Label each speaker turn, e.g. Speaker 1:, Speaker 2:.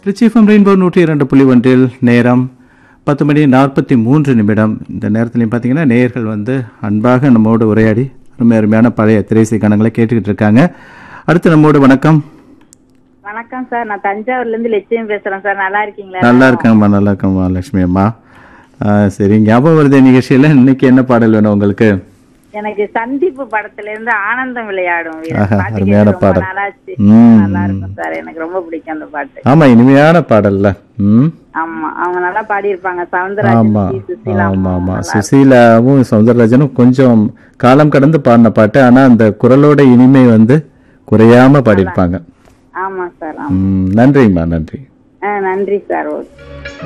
Speaker 1: ரிச்சிஃபம் rainbow நூற்றி இரண்டு புள்ளி ஒன்றில் நேரம் பத்து மணி நாற்பத்தி மூன்று நிமிடம் இந்த நேரத்துலையும் பார்த்தீங்கன்னா நேயர்கள் வந்து அன்பாக நம்மோடு உரையாடி ரொம்ப அருமையான பழைய திரைசை கணங்களை கேட்டுக்கிட்டு இருக்காங்க அடுத்து நம்மோடு வணக்கம்
Speaker 2: வணக்கம் சார் நான் தஞ்சாவூர்ல இருந்து லட்சுமி பேசுறேன் சார் நல்லா இருக்கீங்களா
Speaker 1: நல்லா இருக்கேம்மா நல்லா இருக்கேம்மா லட்சுமி அம்மா ஆ, சரி ஞாபகம் வருது நிகழ்ச்சியில் இன்னைக்கு என்ன பாடல் வேணும் உங்களுக்கு
Speaker 2: எனக்கு சந்திப்பு படத்துல இருந்து ஆனந்தம் விளையாடும் வீரன்.
Speaker 1: ஆஹா,
Speaker 2: பாட்டு
Speaker 1: அருமையான
Speaker 2: கேட்டு ரொம்ப
Speaker 1: பாடல்.
Speaker 2: நாளாச்சு
Speaker 1: ம்.
Speaker 2: நல்லா இருக்கும் சார் எனக்கு ரொம்ப பிடிக்கும் அந்த பாட்டு
Speaker 1: ஆமா இனிமையான பாடல்ல ம்
Speaker 2: ஆமா அவங்க நல்லா பாடியிருப்பாங்க
Speaker 1: ஆமா
Speaker 2: சவுந்தரராஜன் சி. சுசீலா
Speaker 1: ஆமா
Speaker 2: அம்மா.
Speaker 1: ஆமா சுசீலாவும் சௌந்தரராஜனும் கொஞ்சம் காலம் கடந்து பாடின பாட்டு ஆனா அந்த குரலோட இனிமை வந்து குறையாம பாடியிருப்பாங்க
Speaker 2: ஆமா சார் ஆமா
Speaker 1: ம், நன்றிங்கம்மா நன்றி
Speaker 2: ஆ, நன்றி சார் ஓகே